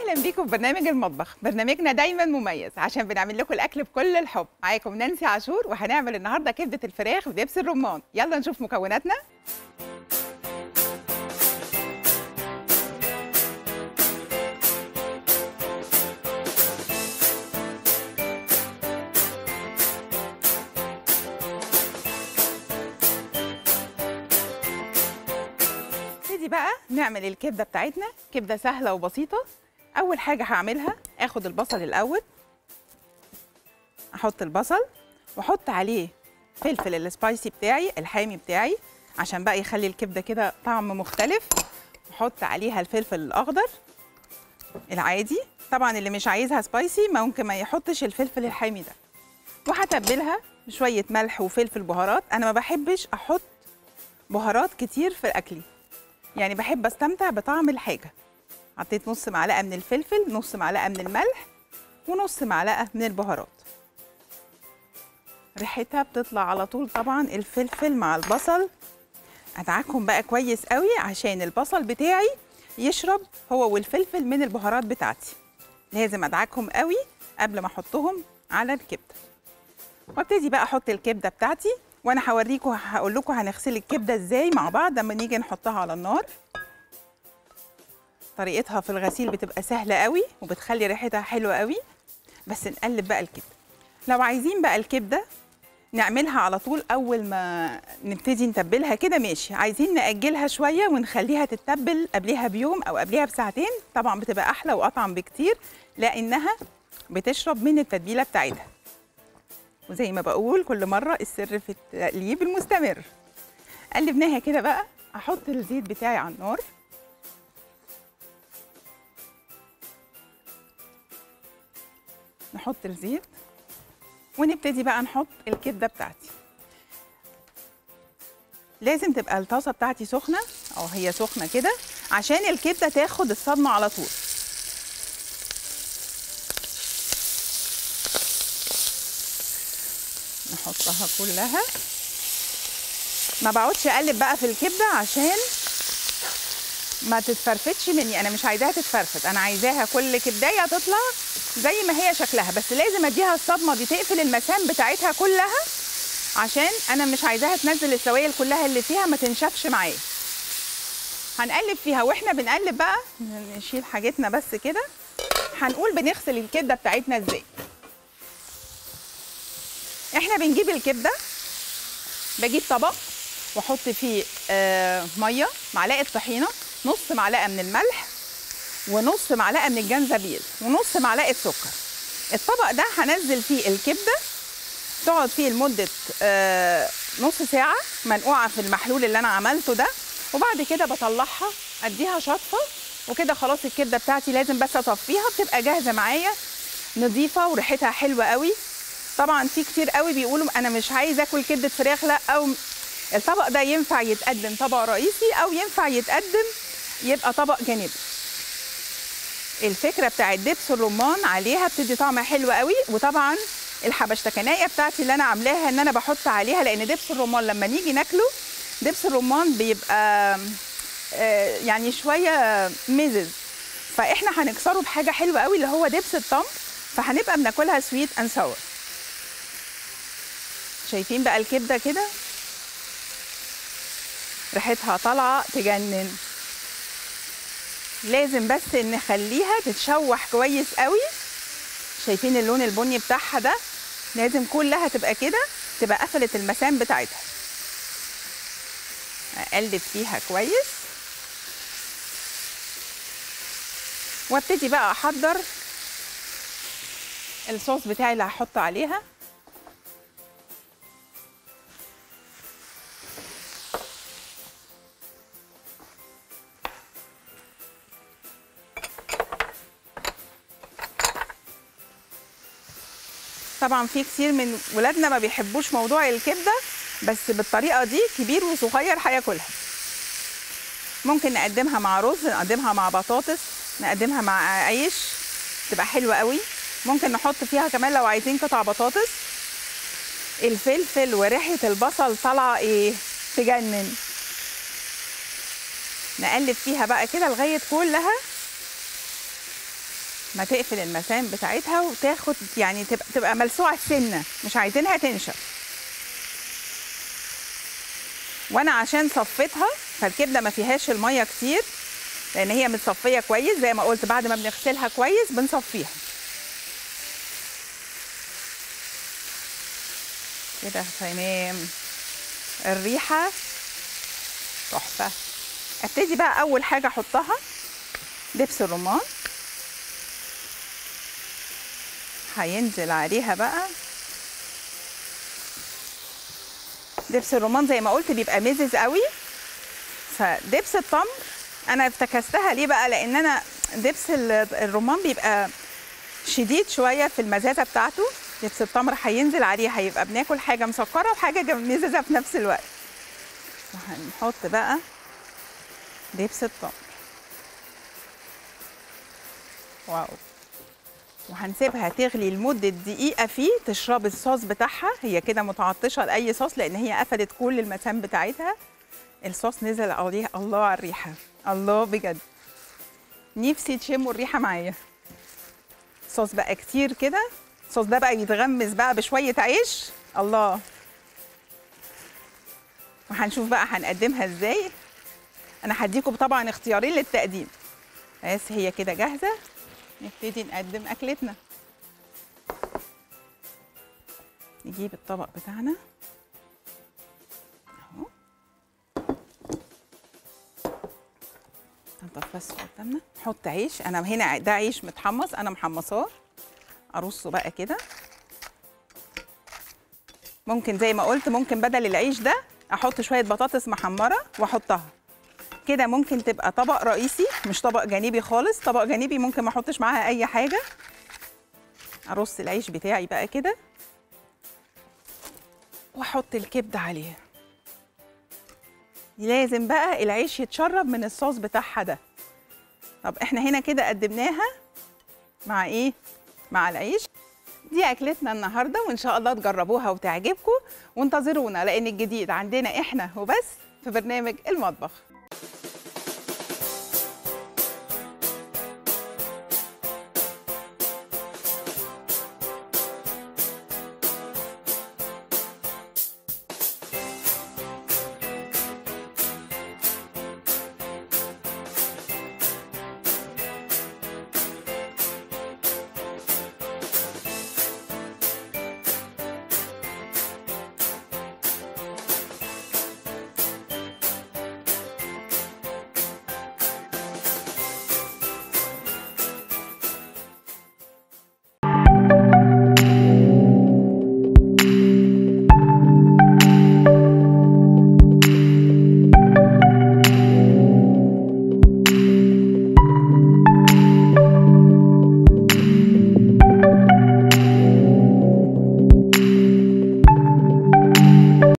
اهلا بيكم في برنامج المطبخ برنامجنا دايما مميز عشان بنعمل لكم الاكل بكل الحب معاكم نانسي عاشور وهنعمل النهارده كبده الفراخ بدبس الرمان يلا نشوف مكوناتنا نبتدي بقى نعمل الكبده بتاعتنا كبده سهله وبسيطه اول حاجه هعملها اخد البصل الاول احط البصل واحط عليه فلفل السبايسي بتاعي الحامي بتاعي عشان بقى يخلي الكبده كده طعم مختلف احط عليها الفلفل الاخضر العادي طبعا اللي مش عايزها سبايسي ممكن ما يحطش الفلفل الحامي ده وهتبلها بشويه ملح وفلفل بهارات انا ما بحبش احط بهارات كتير في اكلي يعني بحب استمتع بطعم الحاجه حطيت نص معلقه من الفلفل نص معلقه من الملح ونص معلقه من البهارات ريحتها بتطلع على طول طبعا الفلفل مع البصل ادعكهم بقى كويس قوي عشان البصل بتاعي يشرب هو والفلفل من البهارات بتاعتي لازم ادعكهم قوي قبل ما احطهم على الكبده وابتدي بقى احط الكبده بتاعتي وانا هوريكم هقول لكم هنغسل الكبده ازاي مع بعض لما نيجي نحطها على النار طريقتها في الغسيل بتبقى سهله قوي وبتخلي ريحتها حلوه قوي بس نقلب بقى الكبده لو عايزين بقى الكبده نعملها على طول اول ما نبتدي نتبلها كده ماشي عايزين ناجلها شويه ونخليها تتبل قبلها بيوم او قبلها بساعتين طبعا بتبقى احلى واطعم بكتير لانها بتشرب من التتبيله بتاعتها وزي ما بقول كل مره السر في التقليب المستمر قلبناها كده بقى احط الزيت بتاعي على النار نحط الزيت ونبتدي بقى نحط الكبده بتاعتي لازم تبقى الطاسه بتاعتي سخنه او هي سخنه كده عشان الكبده تاخد الصدمه على طول نحطها كلها ما بقعدش اقلب بقى في الكبده عشان ما تتفرفتش مني انا مش عايزاها تتفرفت انا عايزاها كل كبدايه تطلع زي ما هي شكلها بس لازم اديها الصدمه دي تقفل المسام بتاعتها كلها عشان انا مش عايزاها تنزل السوائل كلها اللي فيها ما تنشفش معايا هنقلب فيها واحنا بنقلب بقى نشيل حاجتنا بس كده هنقول بنغسل الكبده بتاعتنا ازاي احنا بنجيب الكبده بجيب طبق واحط فيه آه ميه معلقه طحينه نص معلقه من الملح ونص معلقه من الجنزبيل ونص معلقه سكر الطبق ده هنزل فيه الكبده تقعد فيه لمده آه نص ساعه منقوعه في المحلول اللي انا عملته ده وبعد كده بطلعها اديها شطفه وكده خلاص الكبده بتاعتي لازم بس اصفيها بتبقى جاهزه معايا نظيفه وريحتها حلوه قوي طبعا في كتير قوي بيقولوا انا مش عايز اكل كبده فراخ لا او الطبق ده ينفع يتقدم طبق رئيسي او ينفع يتقدم يبقى طبق جانبي الفكره بتاعت دبس الرمان عليها بتدي طعم حلو قوي وطبعا الحبشتكنايه بتاعتي اللي انا عاملاها ان انا بحط عليها لان دبس الرمان لما نيجي ناكله دبس الرمان بيبقى آه يعني شويه مزز فاحنا هنكسره بحاجه حلوه قوي اللي هو دبس الطمر فهنبقى بناكلها سويت اند ساور شايفين بقى الكبده كده ريحتها طالعه تجنن لازم بس نخليها تتشوح كويس قوي شايفين اللون البني بتاعها ده لازم كلها تبقى كده تبقى قفلت المسام بتاعتها اقلب فيها كويس وابتدي بقى احضر الصوص بتاعي اللي هحطه عليها طبعا في كتير من ولادنا ما بيحبوش موضوع الكبده بس بالطريقه دي كبير وصغير هياكلها ممكن نقدمها مع رز نقدمها مع بطاطس نقدمها مع عيش تبقى حلوه قوي ممكن نحط فيها كمان لو عايزين قطع بطاطس الفلفل وريحه البصل طالعه ايه تجنن نقلب فيها بقى كده لغايه كلها ما تقفل المسام بتاعتها وتاخد يعني تبقى, تبقى ملسوعه السنه مش عايزينها تنشف وانا عشان صفيتها فالكبده ما فيهاش الميه كتير لان هي متصفيه كويس زي ما قلت بعد ما بنغسلها كويس بنصفيها كده تمام الريحه تحفه ابتدي بقى اول حاجه احطها دبس الرمان هينزل عليها بقى دبس الرمان زي ما قلت بيبقى مزز قوي فدبس التمر انا افتكستها ليه بقى لان انا دبس ال- الرمان بيبقى شديد شويه في المزازه بتاعته دبس التمر هينزل عليه هيبقى بناكل حاجه مسكره وحاجه جم- مززه في نفس الوقت وهنحط بقى دبس التمر واو وهنسيبها تغلي لمدة دقيقة فيه تشرب الصوص بتاعها هي كده متعطشة لأي صوص لأن هي قفلت كل المسام بتاعتها الصوص نزل عليها الله على الريحة الله بجد نفسي تشموا الريحة معايا صوص بقى كتير كده الصوص ده بقى يتغمس بقى بشوية عيش الله وهنشوف بقى هنقدمها ازاي انا هديكم طبعا اختيارين للتقديم بس هي كده جاهزه نبتدي نقدم اكلتنا نجيب الطبق بتاعنا اهو ننضف بس قدامنا نحط عيش انا هنا ده عيش متحمص انا محمصاه ارصه بقى كده ممكن زي ما قلت ممكن بدل العيش ده احط شويه بطاطس محمره واحطها كده ممكن تبقى طبق رئيسي مش طبق جانبي خالص طبق جانبي ممكن ما احطش معاها اي حاجه ارص العيش بتاعي بقى كده واحط الكبده عليه لازم بقى العيش يتشرب من الصوص بتاعها ده طب احنا هنا كده قدمناها مع ايه مع العيش دي اكلتنا النهارده وان شاء الله تجربوها وتعجبكم وانتظرونا لان الجديد عندنا احنا وبس في برنامج المطبخ